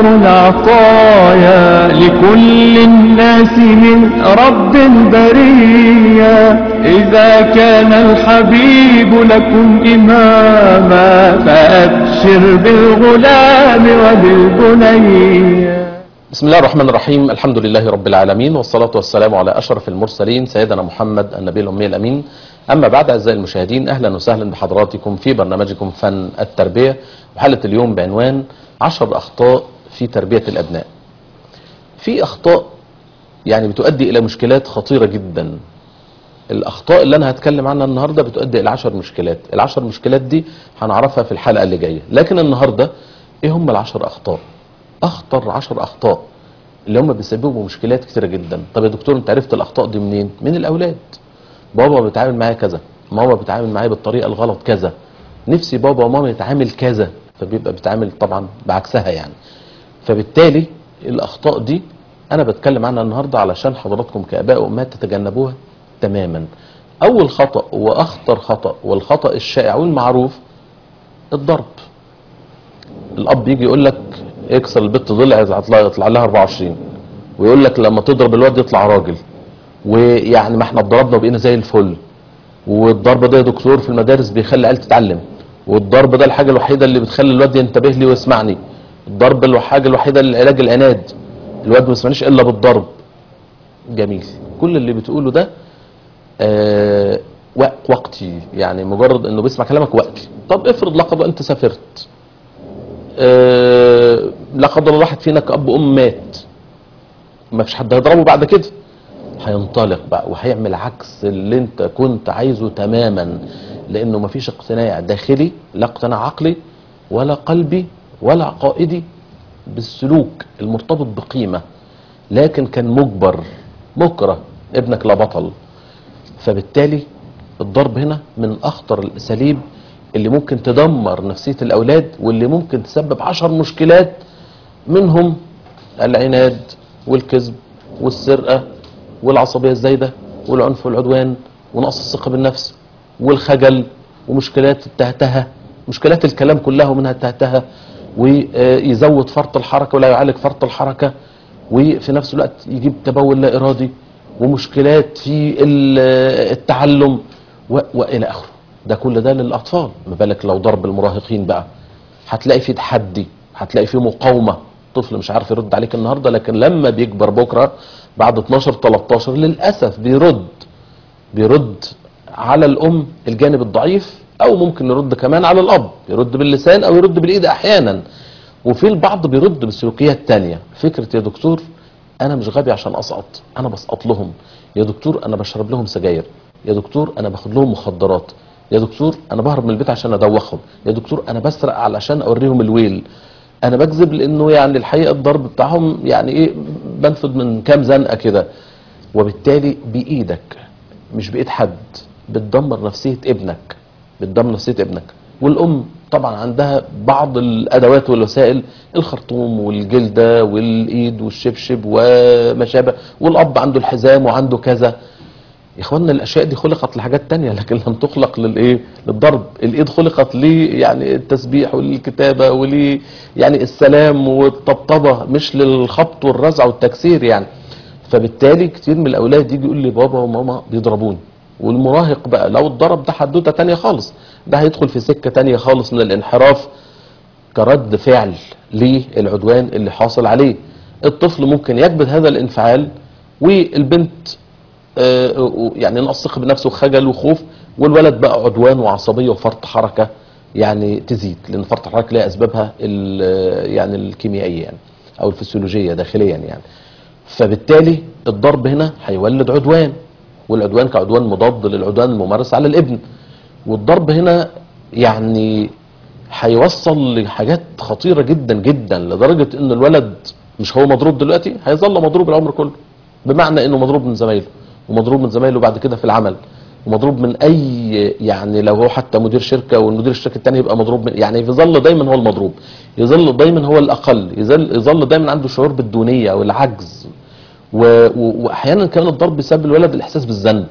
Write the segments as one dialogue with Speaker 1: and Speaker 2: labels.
Speaker 1: دار العطايا لكل الناس من رب البرية إذا كان الحبيب لكم إماما فأبشر بالغلام وبالبنية
Speaker 2: بسم الله الرحمن الرحيم الحمد لله رب العالمين والصلاة والسلام على أشرف المرسلين سيدنا محمد النبي الأمي الأمين أما بعد أعزائي المشاهدين أهلا وسهلا بحضراتكم في برنامجكم فن التربية وحلقة اليوم بعنوان عشر أخطاء في تربية الأبناء في أخطاء يعني بتؤدي إلى مشكلات خطيرة جدا الأخطاء اللي أنا هتكلم عنها النهاردة بتؤدي إلى عشر مشكلات العشر مشكلات دي هنعرفها في الحلقة اللي جاية لكن النهاردة إيه هم العشر أخطاء اخطر عشر اخطاء اللي هم بيسببوا مشكلات كتيره جدا طب يا دكتور انت عرفت الاخطاء دي منين من الاولاد بابا بيتعامل معايا كذا ماما بتعامل معايا بالطريقه الغلط كذا نفسي بابا وماما يتعامل كذا فبيبقى بيتعامل طبعا بعكسها يعني فبالتالي الاخطاء دي انا بتكلم عنها النهارده علشان حضراتكم كاباء وامهات تتجنبوها تماما اول خطا واخطر خطا والخطا الشائع والمعروف الضرب الاب يجي يقول لك اكسر البت ضلع يطلع, يطلع لها 24 ويقول لك لما تضرب الواد يطلع راجل ويعني ما احنا اتضربنا وبقينا زي الفل والضرب ده يا دكتور في المدارس بيخلي العيال تتعلم والضرب ده الحاجه الوحيده اللي بتخلي الواد ينتبه لي ويسمعني الضرب الحاجه الوحيده لعلاج العناد الواد ما يسمعنيش الا بالضرب جميل كل اللي بتقوله ده آه وقتي يعني مجرد انه بيسمع كلامك وقتي طب افرض لقد انت سافرت أه لا قدر الله واحد فينا كأب وأم مات ما فيش حد هيضربه بعد كده هينطلق بقى وهيعمل عكس اللي انت كنت عايزه تماما لانه ما فيش اقتناع داخلي لا اقتناع عقلي ولا قلبي ولا عقائدي بالسلوك المرتبط بقيمة لكن كان مجبر مكره ابنك لا بطل فبالتالي الضرب هنا من اخطر الاساليب اللي ممكن تدمر نفسية الأولاد واللي ممكن تسبب عشر مشكلات منهم العناد والكذب والسرقة والعصبية الزايدة والعنف والعدوان ونقص الثقة بالنفس والخجل ومشكلات التهتهة مشكلات الكلام كلها ومنها التهتهة ويزود فرط الحركة ولا يعالج فرط الحركة وفي نفس الوقت يجيب تبول لا إرادي ومشكلات في التعلم وإلى آخره ده كل ده للاطفال ما بالك لو ضرب المراهقين بقى هتلاقي فيه تحدي هتلاقي فيه مقاومه طفل مش عارف يرد عليك النهارده لكن لما بيكبر بكره بعد 12 13 للاسف بيرد بيرد على الام الجانب الضعيف او ممكن يرد كمان على الاب يرد باللسان او يرد بالايد احيانا وفي البعض بيرد بالسلوكيات تانية فكره يا دكتور انا مش غبي عشان اسقط انا بسقط لهم يا دكتور انا بشرب لهم سجاير يا دكتور انا باخد لهم مخدرات يا دكتور انا بهرب من البيت عشان ادوخهم يا دكتور انا بسرق علشان اوريهم الويل انا بكذب لانه يعني الحقيقه الضرب بتاعهم يعني ايه بنفذ من كام زنقه كده وبالتالي بايدك مش بايد حد بتدمر نفسيه ابنك بتدمر نفسيه ابنك والام طبعا عندها بعض الادوات والوسائل الخرطوم والجلده والايد والشبشب وما شابه والاب عنده الحزام وعنده كذا يا اخوانا الاشياء دي خلقت لحاجات تانية لكن لم تخلق للايه للضرب الايد خلقت ليه يعني التسبيح وللكتابه وليه يعني السلام والطبطبه مش للخبط والرزع والتكسير يعني فبالتالي كتير من الاولاد يجي يقول لي بابا وماما بيضربوني والمراهق بقى لو اتضرب ده حدوته تانية خالص ده هيدخل في سكه تانية خالص من الانحراف كرد فعل للعدوان اللي حاصل عليه الطفل ممكن يكبت هذا الانفعال والبنت يعني نقص ثقه بنفسه وخجل وخوف والولد بقى عدوان وعصبيه وفرط حركه يعني تزيد لان فرط الحركه لها اسبابها يعني الكيميائيه يعني او الفسيولوجيه داخليا يعني فبالتالي الضرب هنا هيولد عدوان والعدوان كعدوان مضاد للعدوان الممارس على الابن والضرب هنا يعني هيوصل لحاجات خطيره جدا جدا لدرجه ان الولد مش هو مضروب دلوقتي هيظل مضروب العمر كله بمعنى انه مضروب من زمايله ومضروب من زمايله بعد كده في العمل ومضروب من اي يعني لو هو حتى مدير شركه والمدير الشركه الثاني يبقى مضروب من يعني يظل دايما هو المضروب يظل دايما هو الاقل يظل يظل دايما عنده شعور بالدونيه والعجز و- و- واحيانا كمان الضرب بيسبب الولد الاحساس بالذنب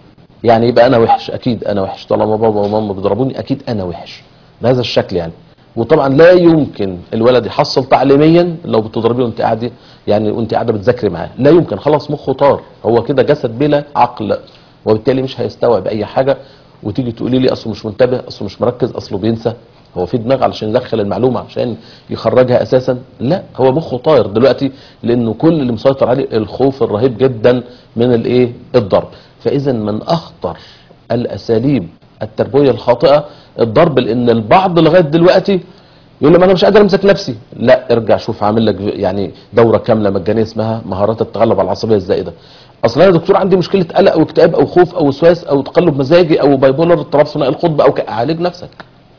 Speaker 2: يعني يبقى انا وحش اكيد انا وحش طالما بابا وماما بيضربوني اكيد انا وحش بهذا الشكل يعني وطبعا لا يمكن الولد يحصل تعليميا لو بتضربيه وانت قاعده يعني وانت قاعده بتذاكري معاه لا يمكن خلاص مخه طار هو كده جسد بلا عقل وبالتالي مش هيستوعب اي حاجه وتيجي تقولي لي اصله مش منتبه اصله مش مركز اصله بينسى هو في دماغ علشان يدخل المعلومه عشان يخرجها اساسا لا هو مخه طاير دلوقتي لانه كل اللي مسيطر عليه الخوف الرهيب جدا من الايه الضرب فاذا من اخطر الاساليب التربويه الخاطئه الضرب لان البعض لغايه دلوقتي يقول لي ما انا مش قادر امسك نفسي لا ارجع شوف عامل لك يعني دوره كامله مجانيه اسمها مهارات التغلب على العصبيه الزائده اصل انا يا دكتور عندي مشكله قلق او اكتئاب او خوف او وسواس او تقلب مزاجي او بايبولر اضطراب ثنائي القطب او ك- عالج نفسك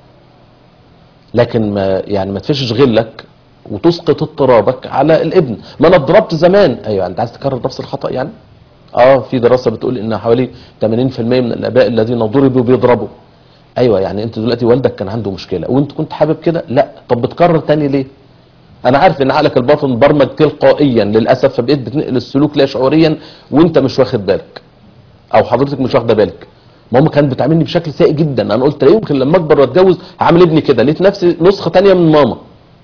Speaker 2: لكن ما يعني ما تفشش غلك وتسقط اضطرابك على الابن ما انا اتضربت زمان ايوه انت عايز تكرر نفس الخطا يعني اه في دراسه بتقول ان حوالي 80% من الاباء الذين ضربوا بيضربوا ايوه يعني انت دلوقتي والدك كان عنده مشكله وانت كنت حابب كده لا طب بتكرر تاني ليه انا عارف ان عقلك الباطن برمج تلقائيا للاسف فبقيت بتنقل السلوك لا شعوريا وانت مش واخد بالك او حضرتك مش واخده بالك ماما كانت بتعاملني بشكل سيء جدا انا قلت لا يمكن لما اكبر واتجوز هعمل ابني كده لقيت نفسي نسخه تانية من ماما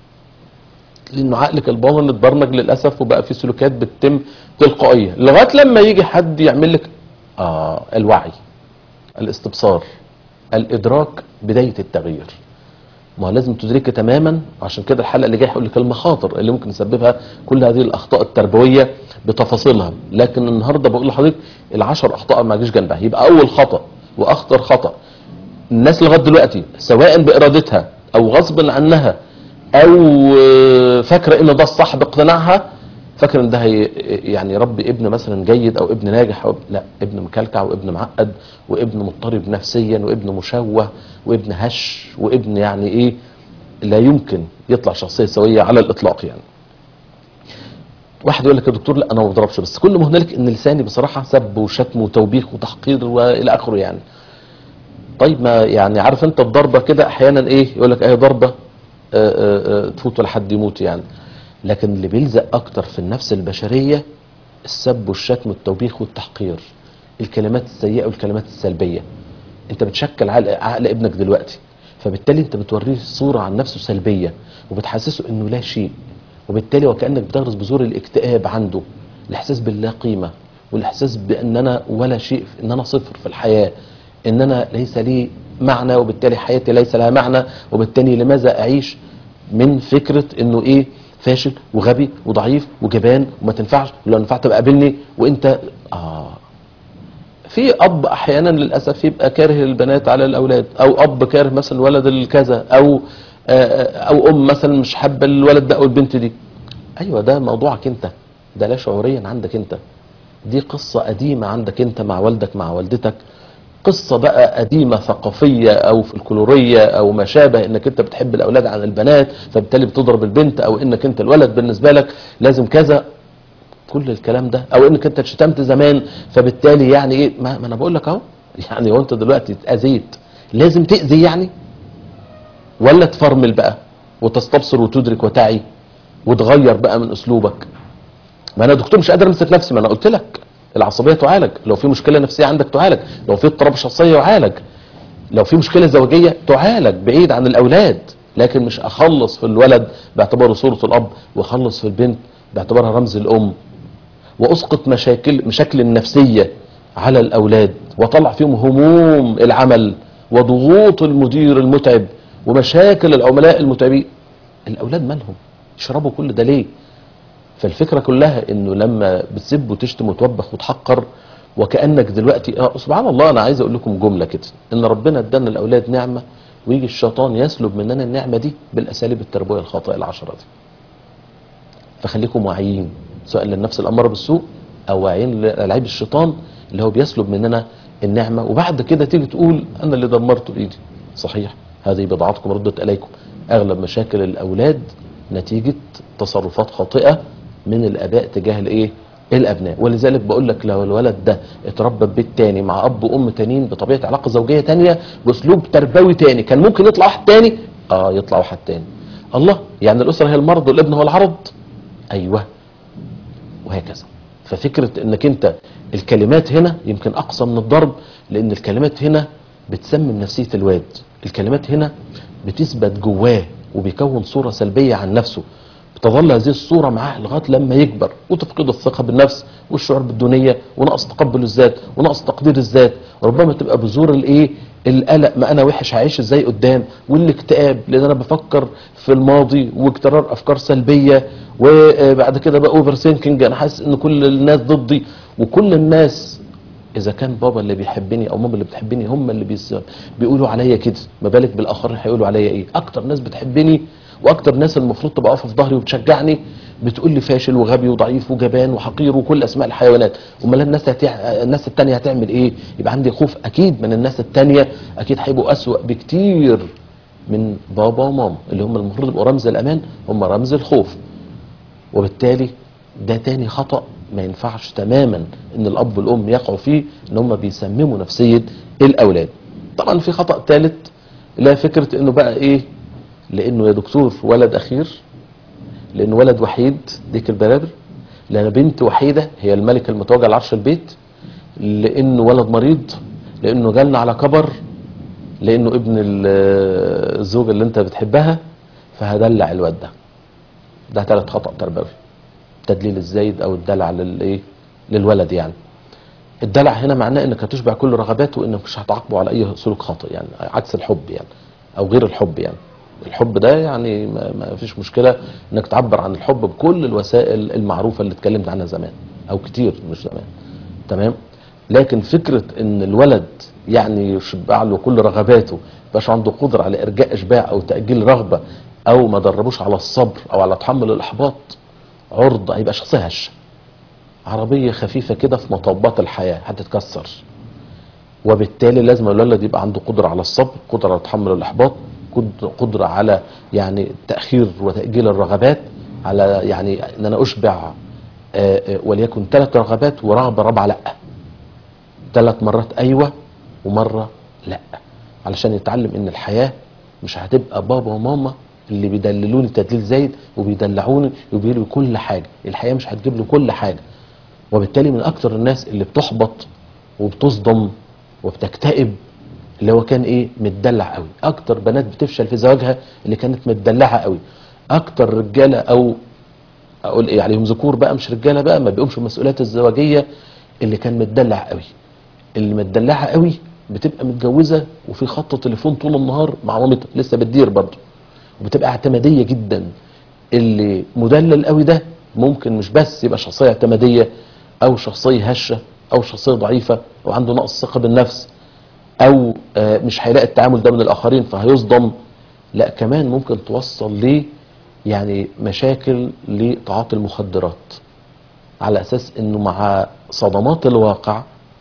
Speaker 2: لانه عقلك الباطن اتبرمج للاسف وبقى في سلوكات بتتم تلقائيه لغايه لما يجي حد يعمل لك اه الوعي الاستبصار الادراك بدايه التغيير ما هو لازم تدركه تماما عشان كده الحلقه اللي جايه هقول لك المخاطر اللي ممكن يسببها كل هذه الاخطاء التربويه بتفاصيلها لكن النهارده بقول لحضرتك العشر اخطاء ما جيش جنبها يبقى اول خطا واخطر خطا الناس لغايه دلوقتي سواء بارادتها او غصبا عنها او آه، فاكره ان ده الصح باقتناعها فاكره ان ده هي يعني ربي ابن مثلا جيد او ابن ناجح أو لا ابن مكلكع وابن معقد وابن مضطرب نفسيا وابن مشوه وابن هش وابن يعني ايه لا يمكن يطلع شخصيه سويه على الاطلاق يعني واحد يقول لك يا دكتور لا انا ما بضربش بس كل ما هنالك ان لساني بصراحه سب وشتم وتوبيخ وتحقير والى اخره يعني طيب ما يعني عارف انت الضربه كده احيانا ايه يقول لك اهي ضربه آه، آه، آه، تفوت ولا حد يموت يعني لكن اللي بيلزق اكتر في النفس البشريه السب والشتم والتوبيخ والتحقير الكلمات السيئه والكلمات السلبيه انت بتشكل عقل, عقل ابنك دلوقتي فبالتالي انت بتوريه صوره عن نفسه سلبيه وبتحسسه انه لا شيء وبالتالي وكانك بتغرس بذور الاكتئاب عنده الاحساس باللا قيمه والاحساس بان انا ولا شيء ان انا صفر في الحياه ان انا ليس لي معنى وبالتالي حياتي ليس لها معنى وبالتالي لماذا اعيش من فكره انه ايه فاشل وغبي وضعيف وجبان وما تنفعش ولو نفعت بقى قابلني وانت اه في اب احيانا للاسف يبقى كاره البنات على الاولاد او اب كاره مثلا ولد الكذا او آه، او ام مثلا مش حابه الولد ده او البنت دي ايوه ده موضوعك انت ده لا شعوريا عندك انت دي قصه قديمه عندك انت مع والدك مع والدتك قصة بقى قديمة ثقافية أو فلكلورية أو ما شابه إنك أنت بتحب الأولاد عن البنات فبالتالي بتضرب البنت أو إنك أنت الولد بالنسبة لك لازم كذا كل الكلام ده أو إنك أنت شتمت زمان فبالتالي يعني إيه ما, ما أنا بقول لك أهو يعني هو أنت دلوقتي اتأذيت لازم تأذي يعني ولا تفرمل بقى وتستبصر وتدرك وتعي وتغير بقى من أسلوبك ما انا دكتور مش قادر امسك نفسي ما انا قلت لك العصبيه تعالج لو في مشكله نفسيه عندك تعالج لو في اضطراب شخصيه يعالج لو في مشكله زوجيه تعالج بعيد عن الاولاد لكن مش اخلص في الولد باعتباره صوره الاب واخلص في البنت باعتبارها رمز الام واسقط مشاكل مشاكل النفسيه على الاولاد واطلع فيهم هموم العمل وضغوط المدير المتعب ومشاكل العملاء المتعبين الاولاد مالهم يشربوا كل ده ليه فالفكره كلها انه لما بتسب وتشتم وتوبخ وتحقر وكانك دلوقتي اه سبحان الله انا عايز اقول لكم جمله كده ان ربنا ادانا الاولاد نعمه ويجي الشيطان يسلب مننا النعمه دي بالاساليب التربويه الخاطئه العشره دي فخليكم واعيين سواء للنفس الاماره بالسوء او واعيين لالعاب الشيطان اللي هو بيسلب مننا النعمه وبعد كده تيجي تقول انا اللي دمرته بايدي صحيح هذه بضاعتكم ردت اليكم اغلب مشاكل الاولاد نتيجه تصرفات خاطئه من الاباء تجاه الايه الابناء ولذلك بقول لك لو الولد ده اتربى في بيت تاني مع اب وام تانيين بطبيعه علاقه زوجيه تانيه باسلوب تربوي تاني كان ممكن يطلع واحد تاني اه يطلع واحد تاني الله يعني الاسره هي المرض والابن هو العرض ايوه وهكذا ففكره انك انت الكلمات هنا يمكن اقصى من الضرب لان الكلمات هنا بتسمم نفسيه الواد الكلمات هنا بتثبت جواه وبيكون صورة سلبية عن نفسه بتظل هذه الصورة معاه لغاية لما يكبر وتفقد الثقة بالنفس والشعور بالدونية ونقص تقبل الذات ونقص تقدير الذات وربما تبقى بذور الايه القلق ما انا وحش هعيش ازاي قدام والاكتئاب لان انا بفكر في الماضي واكترار افكار سلبيه وبعد كده بقى اوفر ثينكينج انا حاسس ان كل الناس ضدي وكل الناس اذا كان بابا اللي بيحبني او ماما اللي بتحبني هم اللي بيس... بيقولوا عليا كده ما بالك بالاخرين هيقولوا عليا ايه اكتر ناس بتحبني واكتر ناس المفروض تبقى واقفه في ظهري وبتشجعني بتقول لي فاشل وغبي وضعيف وجبان وحقير وكل اسماء الحيوانات امال الناس هتع... الناس التانية هتعمل ايه يبقى عندي خوف اكيد من الناس التانية اكيد هيبقوا اسوأ بكتير من بابا وماما اللي هم المفروض يبقوا رمز الامان هم رمز الخوف وبالتالي ده تاني خطأ ما ينفعش تماما ان الاب والام يقعوا فيه ان هم بيسمموا نفسية الاولاد طبعا في خطأ ثالث اللي هي فكرة انه بقى ايه لانه يا دكتور ولد اخير لانه ولد وحيد ديك البرابر لان بنت وحيدة هي الملكة المتوجة على عرش البيت لانه ولد مريض لانه جالنا على كبر لانه ابن ال- الزوجة اللي انت بتحبها فهدلع الواد ده ده ثالث خطأ تربوي التدليل الزايد او الدلع للايه للولد يعني الدلع هنا معناه انك هتشبع كل رغباته وانك مش هتعاقبه على اي سلوك خاطئ يعني عكس الحب يعني او غير الحب يعني الحب ده يعني ما ما فيش مشكله انك تعبر عن الحب بكل الوسائل المعروفه اللي اتكلمت عنها زمان او كتير مش زمان تمام لكن فكره ان الولد يعني يشبع له كل رغباته مبقاش عنده قدره على ارجاء اشباع او تاجيل رغبه او ما دربوش على الصبر او على تحمل الاحباط عرضه هيبقى شخصيه هشه عربيه خفيفه كده في مطبات الحياه هتتكسر وبالتالي لازم الولد يبقى عنده قدره على الصبر قدره على تحمل الاحباط قد- قدره على يعني تاخير وتاجيل الرغبات على يعني ان انا اشبع آه، آه، وليكن ثلاث رغبات ورغبه رابعه لا ثلاث مرات ايوه ومره لا علشان يتعلم ان الحياه مش هتبقى بابا وماما اللي بيدللوني تدليل زايد وبيدلعوني وبيقولوا كل حاجه الحياه مش هتجيب له كل حاجه وبالتالي من اكتر الناس اللي بتحبط وبتصدم وبتكتئب اللي هو كان ايه متدلع قوي اكتر بنات بتفشل في زواجها اللي كانت متدلعه قوي اكتر رجاله او اقول ايه عليهم ذكور بقى مش رجاله بقى ما بيقومش بالمسؤوليات الزواجيه اللي كان متدلع قوي اللي متدلعه قوي بتبقى متجوزه وفي خط تليفون طول النهار مع مامتها لسه بتدير برضه وبتبقى اعتماديه جدا اللي مدلل قوي ده ممكن مش بس يبقى شخصيه اعتماديه او شخصيه هشه او شخصيه ضعيفه او عنده نقص ثقه بالنفس او آه، مش هيلاقي التعامل ده من الاخرين فهيصدم لا كمان ممكن توصل ليه يعني مشاكل لتعاطي المخدرات على اساس انه مع صدمات الواقع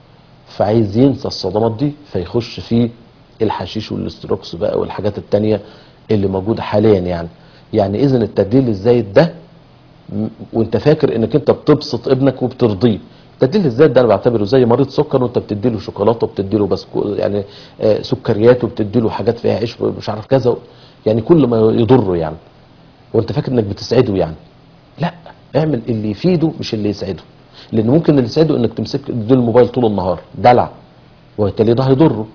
Speaker 2: فعايز ينسى الصدمات دي فيخش في الحشيش والاستروكس بقى والحاجات التانية اللي موجودة حاليا يعني يعني اذا التدليل الزايد ده م- وانت فاكر انك انت بتبسط ابنك وبترضيه التدليل الزايد ده انا بعتبره زي مريض سكر وانت بتديله شوكولاته وبتديله بسكو يعني آه، سكريات وبتديله حاجات فيها عيش مش عارف كذا يعني كل ما يضره يعني وانت فاكر انك بتسعده يعني لا اعمل اللي يفيده مش اللي يسعده لان ممكن اللي يسعده انك تمسك تديله الموبايل طول النهار دلع وبالتالي ده هيضره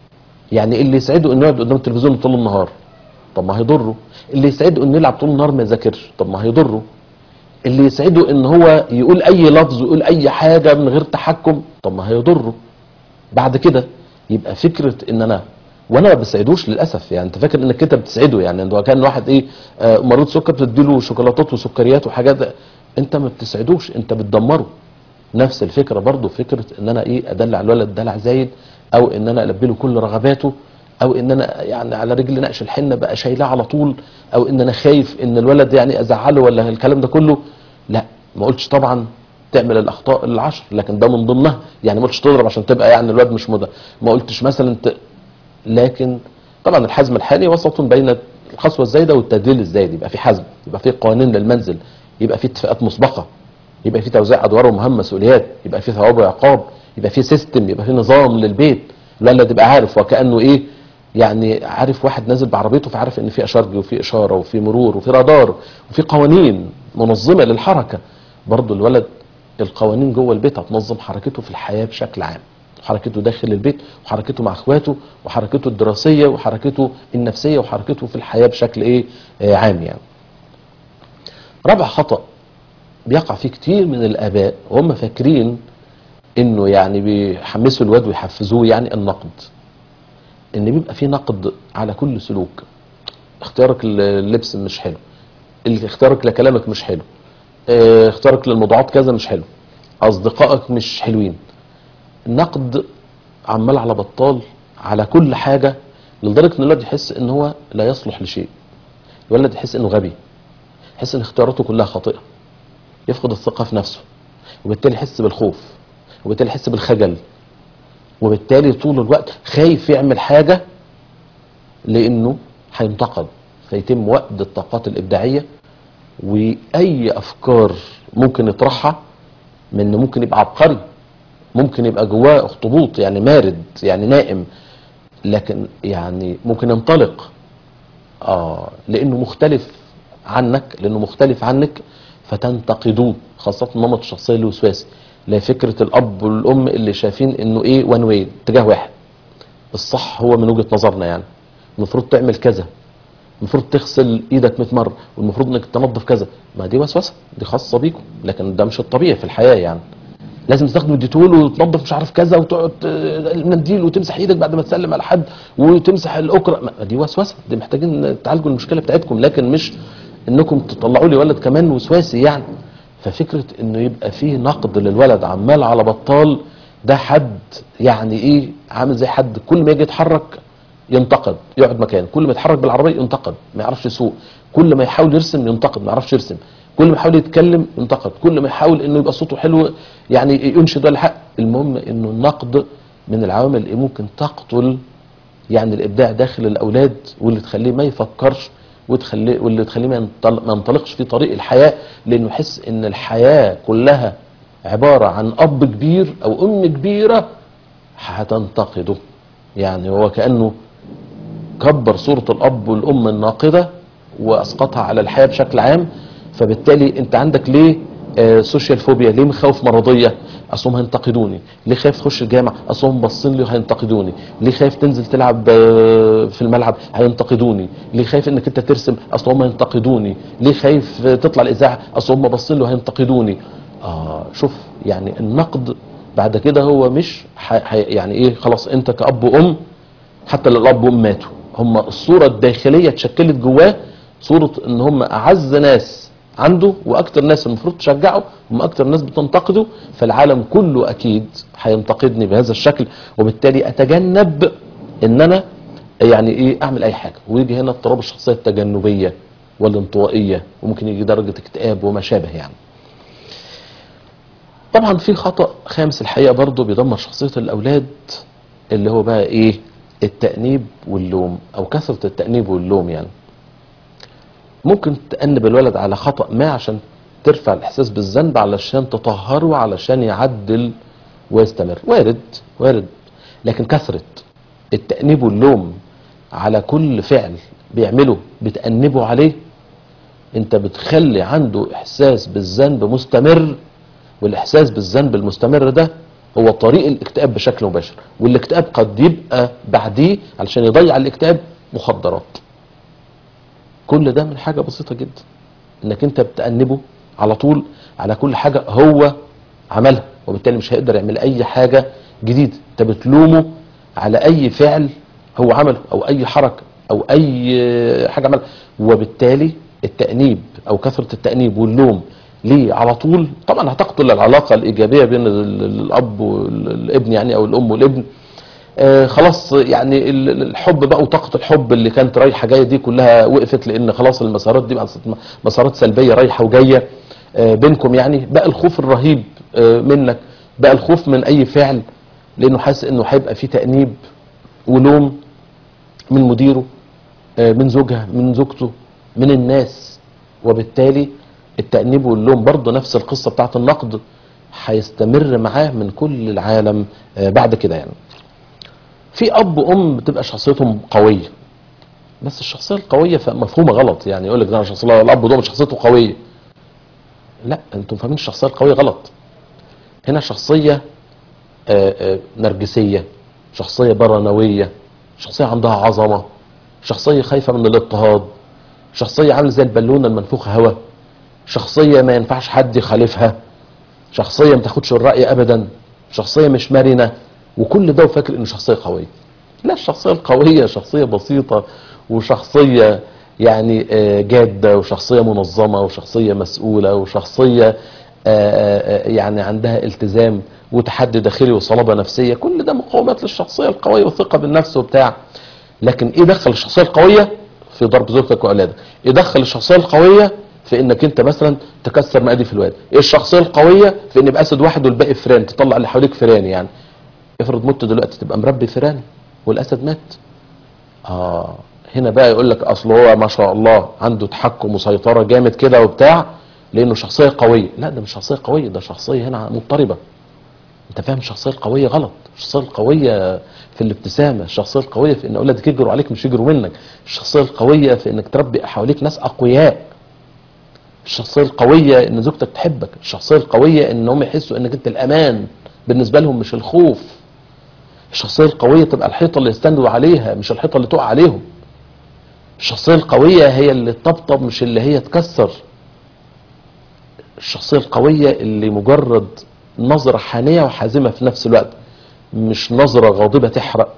Speaker 2: يعني اللي يسعده انه يقعد قدام التلفزيون طول النهار طب ما هيضره اللي يسعده انه يلعب طول النهار ما يذاكرش طب ما هيضره اللي يسعده ان هو يقول اي لفظ ويقول اي حاجه من غير تحكم طب ما هيضره بعد كده يبقى فكره ان انا وانا ما بسعدوش للاسف يعني انت فاكر انك انت بتسعده يعني لو كان واحد ايه آه، مريض سكر بتديله شوكولاتات وسكريات وحاجات انت ما بتسعدوش انت بتدمره نفس الفكره برضو فكره ان انا ايه ادلع الولد دلع زايد او ان انا البي له كل رغباته او ان انا يعني على رجل نقش الحنه بقى شايلاه على طول او ان انا خايف ان الولد يعني ازعله ولا الكلام ده كله لا ما قلتش طبعا تعمل الاخطاء العشر لكن ده من ضمنها يعني ما قلتش تضرب عشان تبقى يعني الولد مش مدى ما قلتش مثلا ت... لكن طبعا الحزم الحالي وسط بين القسوه الزايده والتدليل الزايد يبقى في حزم يبقى في قوانين للمنزل يبقى في اتفاقات مسبقه يبقى في توزيع ادوار ومهام مسؤوليات يبقى في ثواب وعقاب يبقى في سيستم يبقى في نظام للبيت الولد يبقى عارف وكانه ايه يعني عارف واحد نازل بعربيته فعارف ان في اشارج وفي اشاره وفي مرور وفي رادار وفي قوانين منظمه للحركه برضه الولد القوانين جوه البيت هتنظم حركته في الحياه بشكل عام وحركته داخل البيت وحركته مع اخواته وحركته الدراسيه وحركته النفسيه وحركته في الحياه بشكل ايه آه، عام يعني رابع خطأ بيقع فيه كتير من الآباء وهم فاكرين إنه يعني بيحمسوا الواد ويحفزوه يعني النقد إن بيبقى فيه نقد على كل سلوك اختيارك للبس مش حلو اختيارك لكلامك مش حلو اه، اختيارك للموضوعات كذا مش حلو أصدقائك مش حلوين النقد عمال على بطال على كل حاجة لدرجة إن الولد يحس إن هو لا يصلح لشيء الولد يحس إنه غبي يحس ان اختياراته كلها خاطئه يفقد الثقه في نفسه وبالتالي يحس بالخوف وبالتالي يحس بالخجل وبالتالي طول الوقت خايف يعمل حاجه لانه هينتقد فيتم وقد الطاقات الابداعيه واي افكار ممكن يطرحها من إنه ممكن يبقى عبقري ممكن يبقى جواه اخطبوط يعني مارد يعني نائم لكن يعني ممكن ينطلق اه لانه مختلف عنك لانه مختلف عنك فتنتقدوه خاصه نمط الشخصيه الوسواسي اللي هي فكره الاب والام اللي شايفين انه ايه وان واي اتجاه واحد الصح هو من وجهه نظرنا يعني المفروض تعمل كذا المفروض تغسل ايدك 100 مره والمفروض انك تنظف كذا ما دي وسوسه دي خاصه بيكم لكن ده مش الطبيعي في الحياه يعني لازم تستخدم الديتول وتنظف مش عارف كذا وتقعد آه، المنديل وتمسح ايدك بعد ما تسلم على حد وتمسح الاكره ما دي وسوسه دي محتاجين تعالجوا المشكله بتاعتكم لكن مش انكم تطلعوا لي ولد كمان وسواسي يعني ففكره انه يبقى فيه نقد للولد عمال على بطال ده حد يعني ايه عامل زي حد كل ما يجي يتحرك ينتقد يقعد مكانه كل ما يتحرك بالعربيه ينتقد ما يعرفش يسوق كل ما يحاول يرسم ينتقد ما يعرفش يرسم كل ما يحاول يتكلم ينتقد كل ما يحاول انه يبقى صوته حلو يعني ينشد ولا حق المهم انه النقد من العوامل اللي ممكن تقتل يعني الابداع داخل الاولاد واللي تخليه ما يفكرش وتخليه واللي تخليه ما ينطل- ما ينطلقش في طريق الحياه لانه يحس ان الحياه كلها عباره عن اب كبير او ام كبيره هتنتقده يعني هو كانه كبر صورة الأب والأم الناقدة وأسقطها على الحياة بشكل عام فبالتالي أنت عندك ليه آه، سوشيال فوبيا ليه مخاوف مرضية أصلهم هينتقدوني ليه خايف تخش الجامعة أصلهم باصين لي وهينتقدوني ليه خايف تنزل تلعب آه، في الملعب هينتقدوني ليه خايف انك انت ترسم اصل هم هينتقدوني ليه خايف آه، تطلع الاذاعه اصل هم باصين له هينتقدوني اه شوف يعني النقد بعد كده هو مش ح... ح... يعني ايه خلاص انت كأب وأم حتى لو الاب والام ماتوا هم الصوره الداخليه اتشكلت جواه صوره ان هم اعز ناس عنده واكتر ناس المفروض تشجعه هم اكتر ناس بتنتقده فالعالم كله اكيد هينتقدني بهذا الشكل وبالتالي اتجنب ان انا يعني ايه اعمل اي حاجه ويجي هنا اضطراب الشخصيه التجنبيه والانطوائيه وممكن يجي درجه اكتئاب وما شابه يعني طبعا في خطأ خامس الحقيقة برضه بيدمر شخصية الأولاد اللي هو بقى إيه التأنيب واللوم أو كثرة التأنيب واللوم يعني ممكن تأنب الولد على خطأ ما عشان ترفع الإحساس بالذنب علشان تطهره علشان يعدل ويستمر وارد وارد لكن كثرة التأنيب واللوم على كل فعل بيعمله بتأنبه عليه انت بتخلي عنده احساس بالذنب مستمر والاحساس بالذنب المستمر ده هو طريق الاكتئاب بشكل مباشر والاكتئاب قد يبقى بعديه علشان يضيع الاكتئاب مخدرات كل ده من حاجه بسيطه جدا انك انت بتأنبه على طول على كل حاجه هو عملها وبالتالي مش هيقدر يعمل اي حاجه جديده انت بتلومه على اي فعل هو عمله او اي حركه او اي حاجه عملها وبالتالي التأنيب او كثره التأنيب واللوم ليه على طول طبعا هتقتل العلاقه الايجابيه بين ال- ال- الاب والابن يعني او الام والابن آه خلاص يعني ال- ال- الحب بقى وطاقه الحب اللي كانت رايحه جايه دي كلها وقفت لان خلاص المسارات دي بقت مسارات سلبيه رايحه وجايه آه بينكم يعني بقى الخوف الرهيب آه منك بقى الخوف من اي فعل لانه حاسس انه هيبقى فيه تانيب ولوم من مديره آه، من زوجها من زوجته من الناس وبالتالي التأنيب واللوم برضه نفس القصة بتاعت النقد هيستمر معاه من كل العالم آه، بعد كده يعني في أب وأم بتبقى شخصيتهم قوية بس الشخصية القوية ف- مفهومة غلط يعني يقول لك ده أنا شخصية الأب ده شخصيته قوية لا انتم فاهمين الشخصية القوية غلط هنا شخصية آه، آه، نرجسية شخصية برنوية شخصية عندها عظمة شخصية خايفة من الاضطهاد شخصية عاملة زي البالونة المنفوخة هوا شخصية ما ينفعش حد يخالفها شخصية ما تاخدش الرأي أبدا شخصية مش مرنة وكل ده وفاكر إنه شخصية قوية لا الشخصية القوية شخصية بسيطة وشخصية يعني آه، جادة وشخصية منظمة وشخصية مسؤولة وشخصية آه، آه، آه، يعني عندها التزام وتحدي داخلي وصلابة نفسية كل ده مقومات للشخصية القوية والثقة بالنفس وبتاع لكن ايه دخل الشخصية القوية في ضرب زوجتك واولادك ايه دخل الشخصية القوية في انك انت مثلا تكسر مقادي في الواد ايه الشخصية القوية في ان يبقى اسد واحد والباقي فران تطلع اللي حواليك فران يعني افرض مت دلوقتي تبقى مربي فران والاسد مات اه هنا بقى يقول لك اصل هو ما شاء الله عنده تحكم وسيطره جامد كده وبتاع لانه شخصيه قويه لا ده مش شخصيه قويه ده شخصيه هنا مضطربه انت فاهم الشخصيه القويه غلط الشخصيه القويه في الابتسامه الشخصيه القويه في ان اولادك يجروا عليك مش يجروا منك الشخصيه القويه في انك تربي حواليك ناس اقوياء الشخصيه القويه ان زوجتك تحبك الشخصيه القويه انهم يحسوا انك انت الامان بالنسبه لهم مش الخوف الشخصيه القويه تبقى الحيطه اللي يستندوا عليها مش الحيطه اللي تقع عليهم الشخصيه القويه هي اللي تطبطب مش اللي هي تكسر الشخصيه القويه اللي مجرد نظره حانيه وحازمه في نفس الوقت مش نظره غاضبه تحرق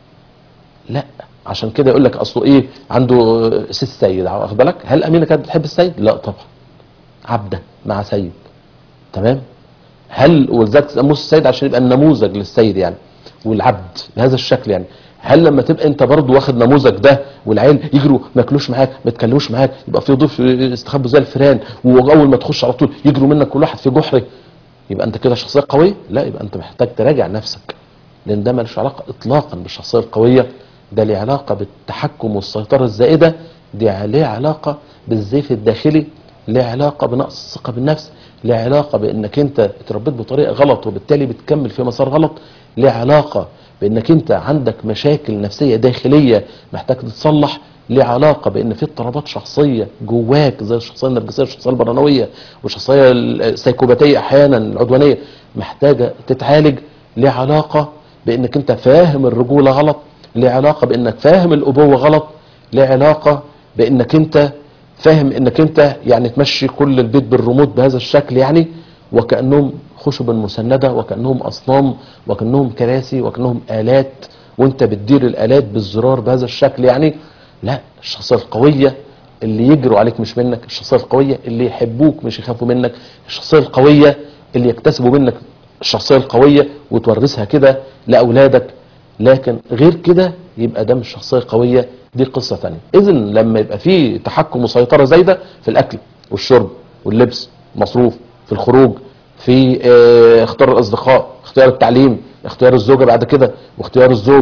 Speaker 2: لا عشان كده يقول لك اصله ايه عنده سي السيد واخد بالك هل امينه كانت بتحب السيد لا طبعا عبده مع سيد تمام هل ولذلك سموه السيد عشان يبقى النموذج للسيد يعني والعبد بهذا الشكل يعني هل لما تبقى انت برضه واخد نموذج ده والعيال يجروا ما ياكلوش معاك ما يتكلموش معاك يبقى في ضيف يستخبوا زي الفيران واول ما تخش على طول يجروا منك كل واحد في جحر يبقى انت كده شخصيه قويه لا يبقى انت محتاج تراجع نفسك لان ده ملوش علاقه اطلاقا بالشخصيه القويه ده ليه علاقه بالتحكم والسيطره الزائده دي ليه علاقه بالزيف الداخلي ليه علاقه بنقص الثقه بالنفس ليه علاقه بانك انت اتربيت بطريقه غلط وبالتالي بتكمل في مسار غلط ليه علاقه بانك انت عندك مشاكل نفسيه داخليه محتاج تتصلح ليه علاقه بان في اضطرابات شخصيه جواك زي الشخصيه النرجسيه والشخصيه البرانويه والشخصيه السيكوباتيه احيانا العدوانيه محتاجه تتعالج ليه علاقه بانك انت فاهم الرجوله غلط ليه علاقه بانك فاهم الابوه غلط ليه علاقه بانك انت فاهم انك انت يعني تمشي كل البيت بالريموت بهذا الشكل يعني وكانهم خشب مسنده وكانهم اصنام وكانهم كراسي وكانهم الات وانت بتدير الالات بالزرار بهذا الشكل يعني لا الشخصيه القويه اللي يجروا عليك مش منك الشخصيه القويه اللي يحبوك مش يخافوا منك الشخصيه القويه اللي يكتسبوا منك الشخصيه القويه وتورثها كده لاولادك لكن غير كده يبقى ده مش شخصيه قويه دي قصه ثانيه اذا لما يبقى في تحكم وسيطره زايده في الاكل والشرب واللبس مصروف في الخروج في اه اختيار الاصدقاء اختيار التعليم اختيار الزوجه بعد كده واختيار الزوج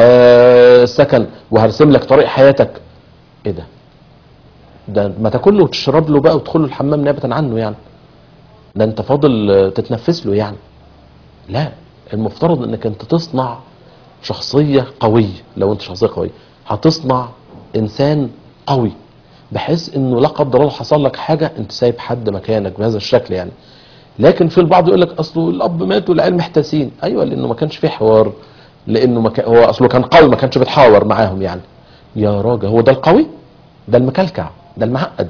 Speaker 2: والسكن وهرسم لك طريق حياتك ايه ده ده ما تاكل له وتشرب له بقى وتدخل له الحمام نيابه عنه يعني ده انت فاضل تتنفس له يعني لا المفترض انك انت تصنع شخصيه قويه لو انت شخصيه قويه هتصنع انسان قوي بحيث انه لا قدر الله حصل لك حاجه انت سايب حد مكانك بهذا الشكل يعني لكن في البعض يقول لك اصله الاب مات والعيال محتاسين ايوه لانه ما كانش في حوار لانه ما كان هو اصله كان قوي ما كانش بيتحاور معاهم يعني يا راجل هو ده القوي ده المكلكع ده المعقد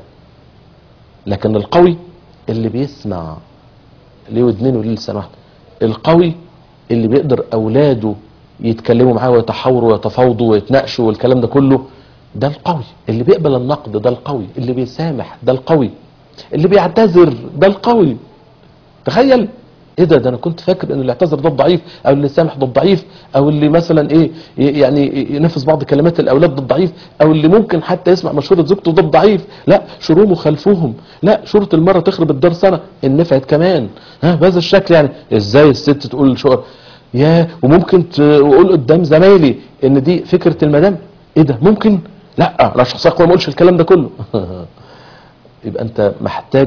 Speaker 2: لكن القوي اللي بيسمع ليه ودنين وليه لسان واحد القوي اللي بيقدر اولاده يتكلموا معاه ويتحاوروا ويتفاوضوا ويتناقشوا والكلام ده كله ده القوي اللي بيقبل النقد ده القوي اللي بيسامح ده القوي اللي بيعتذر ده القوي تخيل ايه ده ده انا كنت فاكر ان اللي اعتذر ده الضعيف او اللي سامح ده الضعيف او اللي مثلا ايه يعني ينفذ بعض كلمات الاولاد ده الضعيف او اللي ممكن حتى يسمع مشوره زوجته ده الضعيف لا شرومه خلفهم لا شورة المرة تخرب الدار سنة ان نفعت كمان ها بهذا الشكل يعني ازاي الست تقول شو يا وممكن تقول قدام زمايلي ان دي فكرة المدام ايه ده ممكن لا انا شخصيا قوي ما اقولش الكلام ده كله يبقى انت محتاج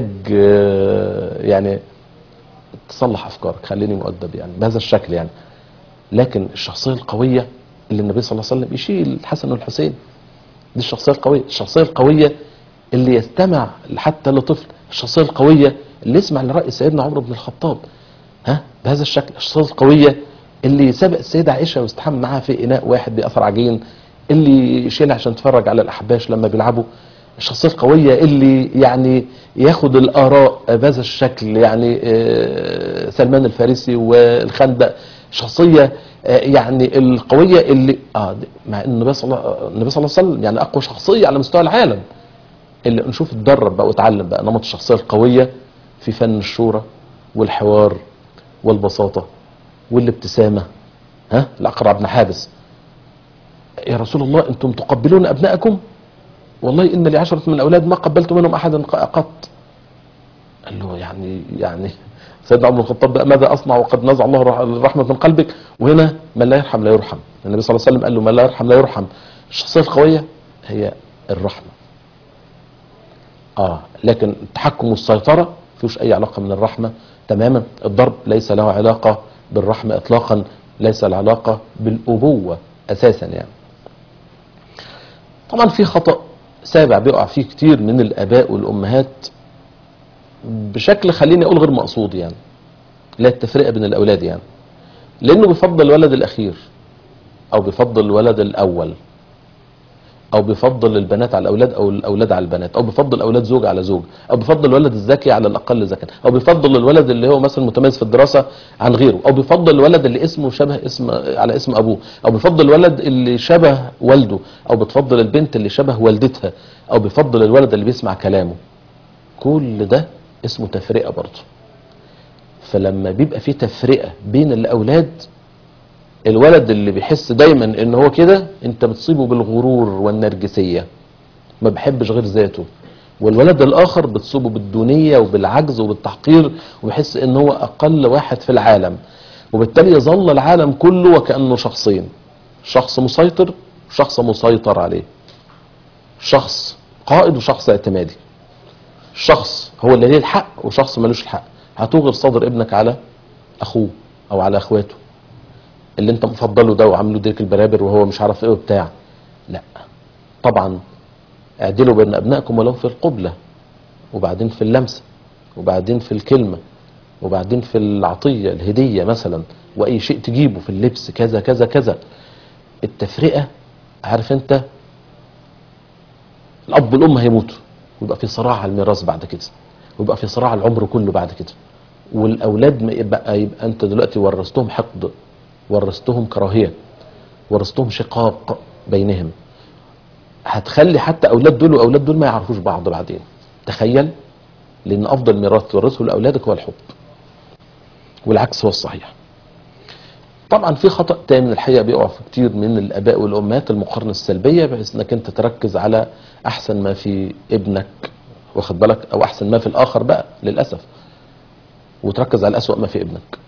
Speaker 2: يعني تصلح افكارك خليني مؤدب يعني بهذا الشكل يعني لكن الشخصيه القويه اللي النبي صلى الله عليه وسلم يشيل الحسن والحسين دي الشخصيه القويه الشخصيه القويه اللي يستمع حتى لطفل الشخصيه القويه اللي يسمع لراي سيدنا عمر بن الخطاب ها بهذا الشكل الشخصيه القويه اللي سبق السيدة عائشة واستحمى معاها في إناء واحد بأثر عجين اللي يشيلها عشان تتفرج على الأحباش لما بيلعبوا الشخصية القوية اللي يعني ياخد الآراء بهذا الشكل يعني آه، سلمان الفارسي والخندق شخصية آه، يعني القوية اللي اه دي- مع ان النبي صلى الله النبي صلى الله عليه وسلم يعني أقوى شخصية على مستوى العالم اللي نشوف اتدرب بقى واتعلم بقى نمط الشخصية القوية في فن الشورى والحوار والبساطة والابتسامة ها الأقرع بن حابس يا رسول الله أنتم تقبلون أبنائكم والله إن لي عشرة من الأولاد ما قبلت منهم أحدا قط قال له يعني يعني سيدنا عمر بن الخطاب بقى ماذا أصنع وقد نزع الله الرح- الرحمة من قلبك وهنا من لا يرحم لا يرحم النبي صلى الله عليه وسلم قال له من لا يرحم لا يرحم الشخصية القوية هي الرحمة اه لكن التحكم والسيطرة فيهوش أي علاقة من الرحمة تماما الضرب ليس له علاقة بالرحمة إطلاقا ليس له علاقة بالأبوة أساسا يعني طبعا في خطأ سابع بيقع فيه كتير من الآباء والأمهات بشكل خليني أقول غير مقصود يعني لا التفرقة بين الأولاد يعني لأنه بيفضل الولد الأخير أو بيفضل الولد الأول او بيفضل البنات على الاولاد او الاولاد على البنات او بيفضل اولاد زوج على زوج او بيفضل الولد الذكي على الاقل ذكاء او بيفضل الولد اللي هو مثلا متميز في الدراسه عن غيره او بيفضل الولد اللي اسمه شبه اسم على اسم ابوه او بيفضل الولد اللي شبه والده او بتفضل البنت اللي شبه والدتها او بيفضل الولد اللي بيسمع كلامه كل ده اسمه تفرقه برضه فلما بيبقى في تفرقه بين الاولاد الولد اللي بيحس دايما ان هو كده انت بتصيبه بالغرور والنرجسية ما بيحبش غير ذاته والولد الاخر بتصيبه بالدونية وبالعجز وبالتحقير وبيحس ان هو اقل واحد في العالم وبالتالي يظل العالم كله وكأنه شخصين شخص مسيطر وشخص مسيطر عليه شخص قائد وشخص اعتمادي شخص هو اللي ليه الحق وشخص ملوش الحق هتوغر صدر ابنك على اخوه او على اخواته اللي انت مفضله ده وعامله ديك البرابر وهو مش عارف ايه وبتاع لا طبعا اعدلوا بين ابنائكم ولو في القبلة وبعدين في اللمسة وبعدين في الكلمة وبعدين في العطية الهدية مثلا واي شيء تجيبه في اللبس كذا كذا كذا التفرقة عارف انت الاب والام هيموتوا ويبقى في صراع على الميراث بعد كده ويبقى في صراع العمر كله بعد كده والاولاد ما يبقى, يبقى انت دلوقتي ورثتهم حقد ورثتهم كراهيه ورثتهم شقاق بينهم هتخلي حتى اولاد دول واولاد دول ما يعرفوش بعض بعدين تخيل لان افضل ميراث تورثه لاولادك هو الحب والعكس هو الصحيح طبعا في خطا تاني من الحقيقه بيقع في كتير من الاباء والامهات المقارنه السلبيه بحيث انك انت تركز على احسن ما في ابنك واخد بالك او احسن ما في الاخر بقى للاسف وتركز على اسوأ ما في ابنك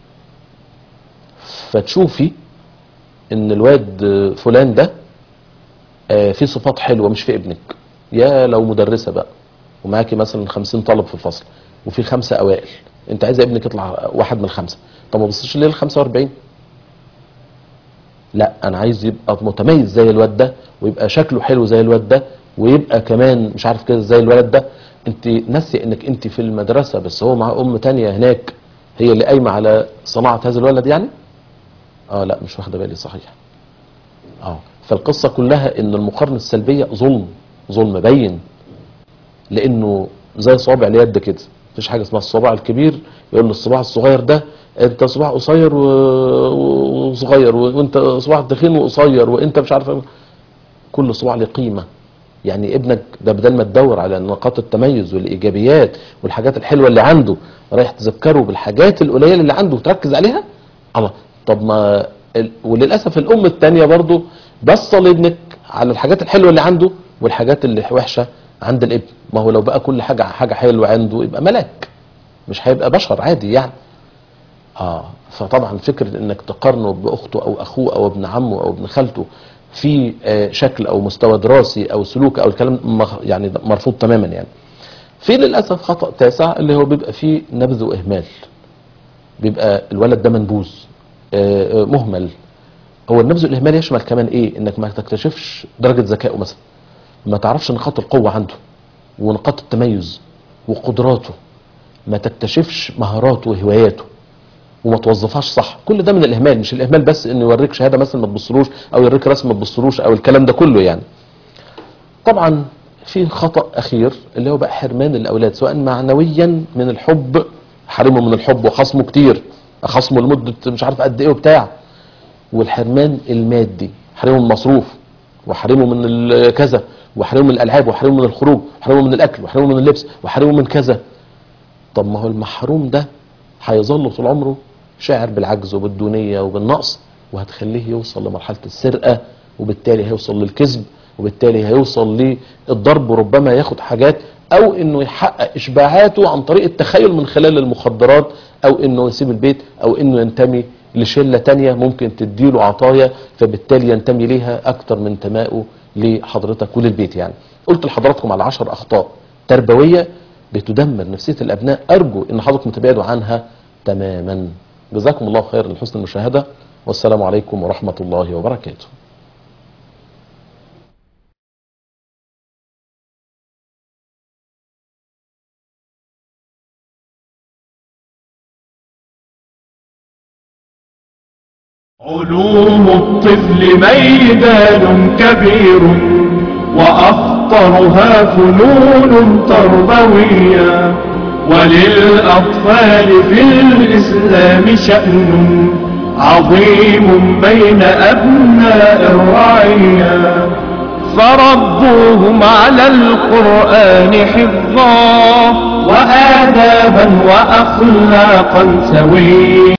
Speaker 2: فتشوفي ان الواد فلان ده آه، فيه صفات حلوه مش في ابنك يا لو مدرسه بقى ومعاكي مثلا 50 طالب في الفصل وفي خمسه اوائل انت عايزه ابنك يطلع واحد من الخمسه طب ما بصيش ليه ال 45 لا انا عايز يبقى متميز زي الواد ده ويبقى شكله حلو زي الواد ده ويبقى كمان مش عارف كده زي الولد ده انت ناسي انك انت في المدرسه بس هو مع ام تانية هناك هي اللي قايمه على صناعه هذا الولد يعني اه لا مش واخده بالي صحيح اه فالقصه كلها ان المقارنه السلبيه ظلم ظلم بين لانه زي صوابع اليد كده مفيش حاجه اسمها الصباع الكبير يقول للصباع الصغير ده انت صباع قصير و- وصغير و- وانت صباع تخين وقصير وانت مش عارف ايه. كل صباع له قيمه يعني ابنك ده بدل ما تدور على نقاط التميز والايجابيات والحاجات الحلوه اللي عنده رايح تذكره بالحاجات القليله اللي عنده وتركز عليها الله طب ما ال- وللاسف الام الثانيه برضو بصه لابنك على الحاجات الحلوه اللي عنده والحاجات اللي وحشه عند الابن ما هو لو بقى كل حاجه حاجه حلوه عنده يبقى ملاك مش هيبقى بشر عادي يعني اه فطبعا فكره انك تقارنه باخته او اخوه او ابن عمه او ابن خالته في آه، شكل او مستوى دراسي او سلوك او الكلام مخ- يعني ده مرفوض تماما يعني في للاسف خطا تاسع اللي هو بيبقى فيه نبذ واهمال بيبقى الولد ده منبوذ آه، آه، مهمل هو النبذ والاهمال يشمل كمان ايه انك ما تكتشفش درجه ذكائه مثلا ما تعرفش نقاط القوه عنده ونقاط التميز وقدراته ما تكتشفش مهاراته وهواياته وما توظفهاش صح كل ده من الاهمال مش الاهمال بس انه يوريك شهاده مثلا ما تبصلوش او يوريك رسم ما تبصلوش او الكلام ده كله يعني طبعا في خطا اخير اللي هو بقى حرمان الاولاد سواء معنويا من الحب حرمه من الحب وخصمه كتير خصمه لمده مش عارف قد ايه وبتاع والحرمان المادي حرمه من المصروف وحرمه من ال- كذا وحرمه من الالعاب وحرمه من الخروج وحرمه من الاكل وحرمه من اللبس وحرمه من كذا طب ما هو المحروم ده هيظل طول عمره شاعر بالعجز وبالدونيه وبالنقص وهتخليه يوصل لمرحله السرقه وبالتالي هيوصل للكذب وبالتالي هيوصل للضرب وربما ياخد حاجات او انه يحقق اشباعاته عن طريق التخيل من خلال المخدرات او انه يسيب البيت او انه ينتمي لشله تانية ممكن تديله عطايا فبالتالي ينتمي ليها اكتر من انتمائه لحضرتك وللبيت يعني قلت لحضراتكم على عشر اخطاء تربويه بتدمر نفسيه الابناء ارجو ان حضراتكم تبعدوا عنها تماما جزاكم الله خير لحسن المشاهده والسلام عليكم ورحمه الله وبركاته
Speaker 1: علوم الطفل ميدان كبير وأخطرها فنون تربوية وللأطفال في الإسلام شأن عظيم بين أبناء الرعية فربوهم على القرآن حفظا وآدابا وأخلاقا سويا